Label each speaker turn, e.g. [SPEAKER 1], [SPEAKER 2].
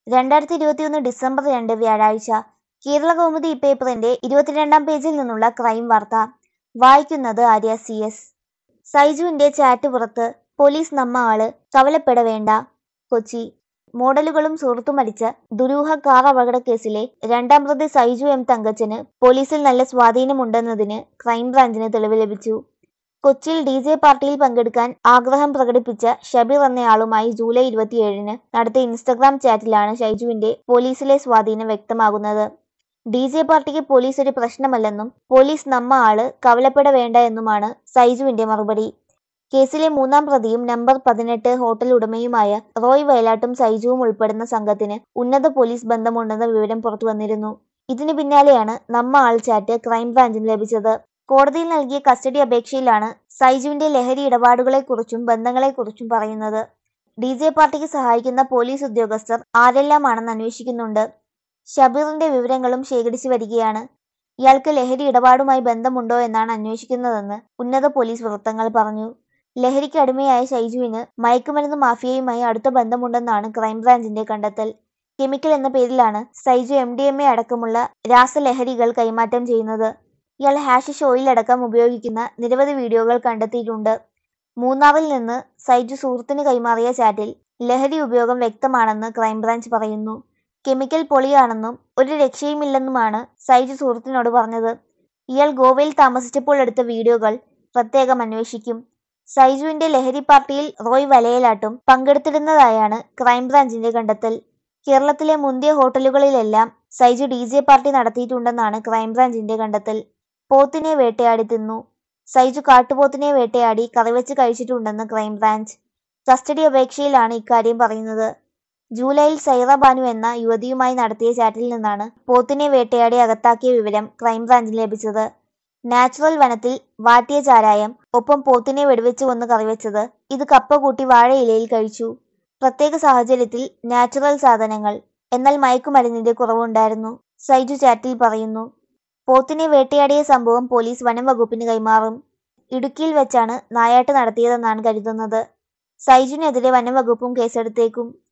[SPEAKER 1] രണ്ടായിരത്തി ഇരുപത്തിയൊന്ന് ഡിസംബർ രണ്ട് വ്യാഴാഴ്ച കേരള കൗമുദി പേപ്പറിന്റെ ഇരുപത്തിരണ്ടാം പേജിൽ നിന്നുള്ള ക്രൈം വാർത്ത വായിക്കുന്നത് ആര്യ സി എസ് സൈജുവിന്റെ ചാറ്റ് പുറത്ത് പോലീസ് നമ്മ ആള് കവലപ്പെട വേണ്ട കൊച്ചി മോഡലുകളും സുഹൃത്തും മരിച്ച ദുരൂഹ കാർ അപകടക്കേസിലെ രണ്ടാം പ്രതി സൈജു എം തങ്കച്ചന് പോലീസിൽ നല്ല സ്വാധീനമുണ്ടെന്നതിന് ക്രൈംബ്രാഞ്ചിന് തെളിവ് ലഭിച്ചു കൊച്ചിയിൽ ഡി ജെ പാർട്ടിയിൽ പങ്കെടുക്കാൻ ആഗ്രഹം പ്രകടിപ്പിച്ച ഷബീർ എന്നയാളുമായി ജൂലൈ ഇരുപത്തിയേഴിന് നടത്തിയ ഇൻസ്റ്റഗ്രാം ചാറ്റിലാണ് ഷൈജുവിന്റെ പോലീസിലെ സ്വാധീനം വ്യക്തമാകുന്നത് ഡി ജെ പാർട്ടിക്ക് പോലീസ് ഒരു പ്രശ്നമല്ലെന്നും പോലീസ് നമ്മ ആള് കവലപ്പെട വേണ്ട എന്നുമാണ് സൈജുവിന്റെ മറുപടി കേസിലെ മൂന്നാം പ്രതിയും നമ്പർ പതിനെട്ട് ഹോട്ടൽ ഉടമയുമായ റോയ് വയലാട്ടും സൈജുവും ഉൾപ്പെടുന്ന സംഘത്തിന് ഉന്നത പോലീസ് ബന്ധമുണ്ടെന്ന വിവരം പുറത്തുവന്നിരുന്നു ഇതിനു പിന്നാലെയാണ് നമ്മ ആൾ ചാറ്റ് ക്രൈംബ്രാഞ്ചിന് ലഭിച്ചത് കോടതിയിൽ നൽകിയ കസ്റ്റഡി അപേക്ഷയിലാണ് സൈജുവിന്റെ ലഹരി ഇടപാടുകളെക്കുറിച്ചും ബന്ധങ്ങളെക്കുറിച്ചും പറയുന്നത് ഡി ജെ പാർട്ടിക്ക് സഹായിക്കുന്ന പോലീസ് ഉദ്യോഗസ്ഥർ ആരെല്ലാമാണെന്ന് അന്വേഷിക്കുന്നുണ്ട് ഷബീറിന്റെ വിവരങ്ങളും ശേഖരിച്ചു വരികയാണ് ഇയാൾക്ക് ലഹരി ഇടപാടുമായി ബന്ധമുണ്ടോ എന്നാണ് അന്വേഷിക്കുന്നതെന്ന് ഉന്നത പോലീസ് വൃത്തങ്ങൾ പറഞ്ഞു ലഹരിക്ക് അടിമയായ ഷൈജുവിന് മയക്കുമരുന്ന് മാഫിയയുമായി അടുത്ത ബന്ധമുണ്ടെന്നാണ് ക്രൈംബ്രാഞ്ചിന്റെ കണ്ടെത്തൽ കെമിക്കൽ എന്ന പേരിലാണ് Saiju M D M A അടക്കമുള്ള രാസലഹരികൾ കൈമാറ്റം ചെയ്യുന്നത് ഇയാൾ ഹാഷിഷ് ഓയിലടക്കം ഉപയോഗിക്കുന്ന നിരവധി വീഡിയോകൾ കണ്ടെത്തിയിട്ടുണ്ട് മൂന്നാറിൽ നിന്ന് സൈജു സുഹൃത്തിന് കൈമാറിയ ചാറ്റിൽ ലഹരി ഉപയോഗം വ്യക്തമാണെന്ന് ക്രൈംബ്രാഞ്ച് പറയുന്നു കെമിക്കൽ പൊളിയാണെന്നും ഒരു രക്ഷയുമില്ലെന്നുമാണ് സൈജു സുഹൃത്തിനോട് പറഞ്ഞത് ഇയാൾ ഗോവയിൽ താമസിച്ചപ്പോൾ എടുത്ത വീഡിയോകൾ പ്രത്യേകം അന്വേഷിക്കും സൈജുവിന്റെ ലഹരി പാർട്ടിയിൽ റോയ് വലയിലാട്ടും പങ്കെടുത്തിരുന്നതായാണ് ക്രൈംബ്രാഞ്ചിന്റെ കണ്ടെത്തൽ കേരളത്തിലെ മുന്തിയ ഹോട്ടലുകളിലെല്ലാം സൈജു ഡി ജെ പാർട്ടി നടത്തിയിട്ടുണ്ടെന്നാണ് ക്രൈംബ്രാഞ്ചിന്റെ കണ്ടെത്തൽ പോത്തിനെ വേട്ടയാടി തിന്നു സൈജു കാട്ടുപോത്തിനെ വേട്ടയാടി കറിവെച്ച് കഴിച്ചിട്ടുണ്ടെന്ന് ക്രൈംബ്രാഞ്ച് കസ്റ്റഡി അപേക്ഷയിലാണ് ഇക്കാര്യം പറയുന്നത് ജൂലൈയിൽ സൈറ ബാനു എന്ന യുവതിയുമായി നടത്തിയ ചാറ്റിൽ നിന്നാണ് പോത്തിനെ വേട്ടയാടി അകത്താക്കിയ വിവരം ക്രൈംബ്രാഞ്ചിന് ലഭിച്ചത് നാച്ചുറൽ വനത്തിൽ വാട്ടിയ ചാരായം ഒപ്പം പോത്തിനെ വെടിവെച്ച് കൊന്ന് കറിവെച്ചത് ഇത് കപ്പ കൂട്ടി വാഴയിലയിൽ കഴിച്ചു പ്രത്യേക സാഹചര്യത്തിൽ നാച്ചുറൽ സാധനങ്ങൾ എന്നാൽ മയക്കുമരുന്നിന്റെ കുറവുണ്ടായിരുന്നു സൈജു ചാറ്റിൽ പറയുന്നു പോത്തിനെ വേട്ടയാടിയ സംഭവം പോലീസ് വനം വകുപ്പിന് കൈമാറും ഇടുക്കിയിൽ വെച്ചാണ് നായാട്ട് നടത്തിയതെന്നാണ് കരുതുന്നത് സൈജുവിനെതിരെ വനം വകുപ്പും കേസെടുത്തേക്കും